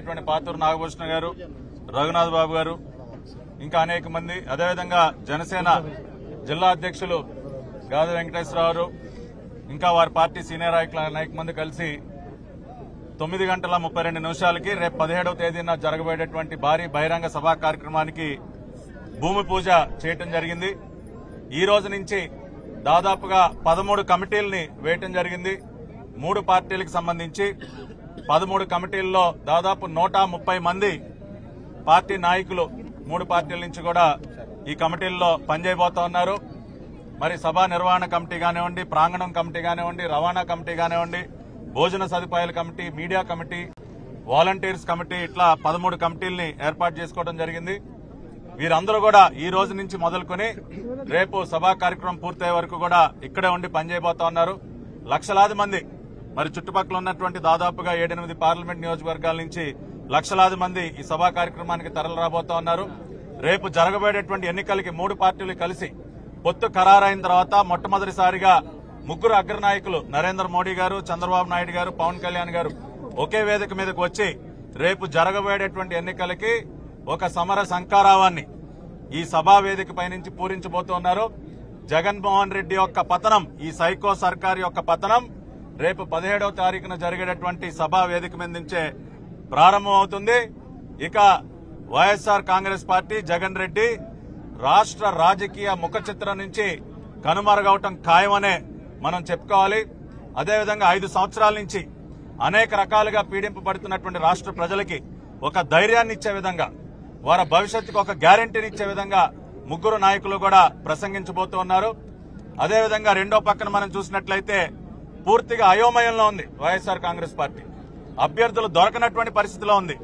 అయినటువంటి పాతూరు నాగభూషణ గారు రఘునాథ్ బాబు గారు ఇంకా అనేక మంది అదేవిధంగా జనసేన జిల్లా అధ్యక్షులు గాది వెంకటేశ్వరరావు ఇంకా వారి పార్టీ సీనియర్ నాయకులు అనేక మంది కలిసి తొమ్మిది గంటల ముప్పై రెండు నిమిషాలకి రేపు పదిహేడవ తేదీన జరగబోయేటటువంటి భారీ బహిరంగ సభా కార్యక్రమానికి భూమి పూజ చేయటం జరిగింది ఈ రోజు నుంచి దాదాపుగా పదమూడు కమిటీల్ని వేయటం జరిగింది మూడు పార్టీలకు సంబంధించి పదమూడు కమిటీల్లో దాదాపు నూట ముప్పై మంది పార్టీ నాయకులు మూడు పార్టీల నుంచి కూడా ఈ కమిటీల్లో పనిచేయబోతా ఉన్నారు మరి సభా నిర్వహణ కమిటీ కానివ్వండి ప్రాంగణం కమిటీ కానివ్వండి రవాణా కమిటీ కానివ్వండి భోజన సదుపాయాల committee media committee volunteers committee ఇట్లా పదమూడు కమిటీల్ని ఏర్పాటు చేసుకోవడం జరిగింది వీరందరూ కూడా ఈ రోజు నుంచి మొదలుకొని రేపు సభా కార్యక్రమం పూర్తయ్యే వరకు కూడా ఇక్కడే ఉండి పనిచేయబోతా ఉన్నారు లక్షలాది మంది మరి చుట్టుపక్కల ఉన్నటువంటి దాదాపుగా ఏడెనిమిది పార్లమెంట్ నియోజకవర్గాల నుంచి లక్షలాది మంది ఈ సభా కార్యక్రమానికి తరలి రాబోతా ఉన్నారు రేపు జరగబోయేటటువంటి ఎన్నికలకి మూడు పార్టీలు కలిసి పొత్తు ఖరారైన తర్వాత మొట్టమొదటిసారిగా ముగ్గురు అగ్రనాయకులు నరేంద్ర మోడీ గారు చంద్రబాబు నాయుడు గారు పవన్ కళ్యాణ్ గారు ఒకే వేదిక మీదకి వచ్చి రేపు జరగబోయేటటువంటి ఎన్నికలకి ఒక సమర సంకారావాన్ని ఈ సభా వేదిక పైనుంచి పూరించబోతున్నారు జగన్మోహన్ రెడ్డి యొక్క పతనం ఈ సైకో సర్కార్ యొక్క పతనం రేపు పదిహేడవ తారీఖున జరిగేటటువంటి సభా వేదిక మీద నుంచే ప్రారంభమవుతుంది ఇక వైఎస్ఆర్ కాంగ్రెస్ పార్టీ జగన్ రెడ్డి రాష్ట్ర రాజకీయ ముఖ చిత్రం నుంచి కనుమరుగవటం ఖాయమనే మనం చెప్పుకోవాలి అదేవిధంగా ఐదు సంవత్సరాల నుంచి అనేక రకాలుగా పీడింపబడుతున్నటువంటి రాష్ట్ర ప్రజలకి ఒక ధైర్యాన్ని ఇచ్చే విధంగా వారి భవిష్యత్తుకు ఒక గ్యారంటీని ఇచ్చే విధంగా ముగ్గురు నాయకులు కూడా ప్రసంగించబోతూ ఉన్నారు అదేవిధంగా రెండో పక్కన మనం చూసినట్లయితే పూర్తిగా అయోమయంలో ఉంది వైఎస్ఆర్ కాంగ్రెస్ పార్టీ అభ్యర్థులు దొరకనటువంటి పరిస్థితిలో ఉంది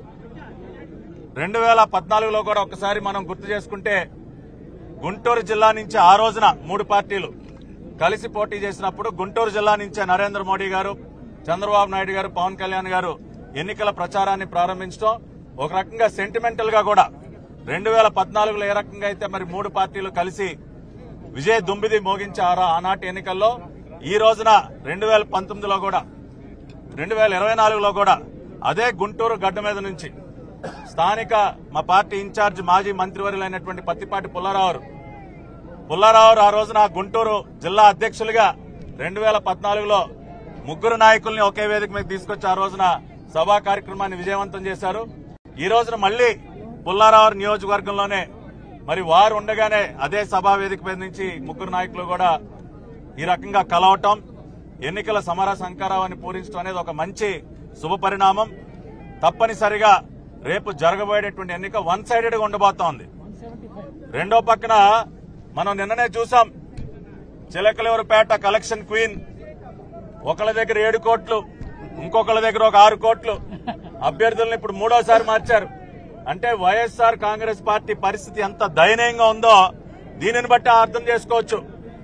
రెండు వేల పద్నాలుగులో కూడా ఒకసారి మనం గుర్తు చేసుకుంటే గుంటూరు జిల్లా నుంచి ఆ రోజున మూడు పార్టీలు కలిసి పోటీ చేసినప్పుడు గుంటూరు జిల్లా నుంచే నరేంద్ర మోడీ గారు చంద్రబాబు నాయుడు గారు పవన్ కళ్యాణ్ గారు ఎన్నికల ప్రచారాన్ని ప్రారంభించడం ఒక రకంగా సెంటిమెంటల్ గా కూడా రెండు వేల పద్నాలుగులో ఏ రకంగా అయితే మరి మూడు పార్టీలు కలిసి విజయ దుంబిది మోగించారో ఆనాటి ఎన్నికల్లో ఈ రోజున రెండు వేల పంతొమ్మిదిలో కూడా రెండు వేల ఇరవై నాలుగులో కూడా అదే గుంటూరు గడ్డ మీద నుంచి స్థానిక మా పార్టీ ఇన్ఛార్జ్ మాజీ మంత్రివర్యులైనటువంటి పత్తిపాటి పుల్లారావు పుల్లారావు ఆ రోజున గుంటూరు జిల్లా అధ్యక్షులుగా రెండు వేల పద్నాలుగులో ముగ్గురు నాయకుల్ని ఒకే వేదిక మీద తీసుకొచ్చి ఆ రోజున సభా కార్యక్రమాన్ని విజయవంతం చేశారు ఈ రోజున మళ్లీ పుల్లారావు నియోజకవర్గంలోనే మరి వారు ఉండగానే అదే సభా వేదిక మీద నుంచి ముగ్గురు నాయకులు కూడా ఈ రకంగా కలవటం ఎన్నికల సమర సంకారాన్ని పూరించడం అనేది ఒక మంచి శుభ పరిణామం తప్పనిసరిగా రేపు జరగబోయేటటువంటి ఎన్నిక వన్ సైడెడ్ గా ఉండబోతోంది రెండో పక్కన మనం నిన్ననే చూసాం చిలకలూరుపేట కలెక్షన్ క్వీన్ ఒకళ్ళ దగ్గర ఏడు కోట్లు ఇంకొకళ్ళ దగ్గర ఒక ఆరు కోట్లు అభ్యర్థులను ఇప్పుడు మూడోసారి మార్చారు అంటే వైఎస్ఆర్ కాంగ్రెస్ పార్టీ పరిస్థితి ఎంత దయనీయంగా ఉందో దీనిని బట్టి అర్థం చేసుకోవచ్చు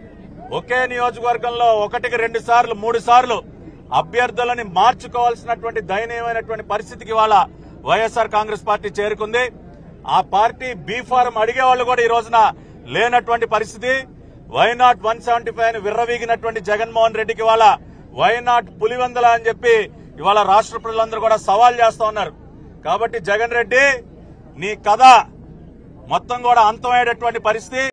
ఒకే నియోజకవర్గంలో ఒకటికి రెండు సార్లు మూడు సార్లు అభ్యర్థులని మార్చుకోవాల్సినటువంటి దయనీయమైనటువంటి పరిస్థితికి ఇవాళ వైఎస్ఆర్ కాంగ్రెస్ పార్టీ చేరుకుంది ఆ పార్టీ బీ ఫారం అడిగే వాళ్ళు కూడా ఈ రోజున లేనటువంటి పరిస్థితి why not one seventy five అని విర్రవీగినటువంటి జగన్మోహన్ రెడ్డికి ఇవాళ వై నాట్ పులివందల అని చెప్పి ఇవాళ రాష్ట్ర ప్రజలందరూ కూడా సవాల్ చేస్తా ఉన్నారు కాబట్టి జగన్ రెడ్డి నీ కథ మొత్తం కూడా అంతమయ్యేటటువంటి పరిస్థితి